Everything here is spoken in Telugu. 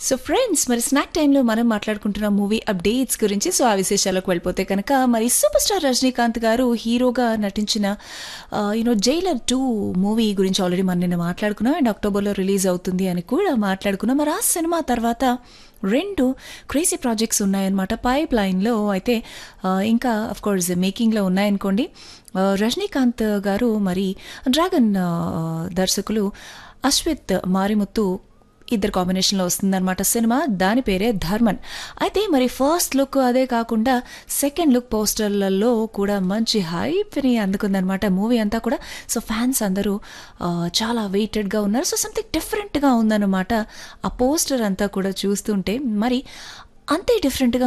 సో ఫ్రెండ్స్ మరి స్నాక్ టైంలో మనం మాట్లాడుకుంటున్న మూవీ అప్డేట్స్ గురించి సో ఆ విశేషాలకు వెళ్ళిపోతే కనుక మరి సూపర్ స్టార్ రజనీకాంత్ గారు హీరోగా నటించిన యూనో జైలర్ టూ మూవీ గురించి ఆల్రెడీ మనం నిన్న మాట్లాడుకున్నాం అండ్ అక్టోబర్లో రిలీజ్ అవుతుంది అని కూడా మాట్లాడుకున్నాం మరి ఆ సినిమా తర్వాత రెండు క్రేజీ ప్రాజెక్ట్స్ ఉన్నాయన్నమాట పైప్ లైన్లో అయితే ఆ, ఇంకా అఫ్ కోర్స్ మేకింగ్లో ఉన్నాయనుకోండి ఆ, రజనీకాంత్ గారు మరి డ్రాగన్ ఆ, దర్శకులు అశ్విత్ మారిముత్తు ఇద్దరు కాంబినేషన్లో వస్తుందన్నమాట సినిమా దాని పేరే ధర్మన్ అయితే మరి ఫస్ట్ లుక్ అదే కాకుండా సెకండ్ లుక్ పోస్టర్లలో కూడా మంచి హైప్ని అందుకుందనమాట మూవీ అంతా కూడా సో ఫ్యాన్స్ అందరూ ఆ, చాలా వెయిటెడ్గా ఉన్నారు సో సంథింగ్ డిఫరెంట్గా ఉందన్నమాట ఆ పోస్టర్ అంతా కూడా చూస్తుంటే మరి అంతే డిఫరెంట్గా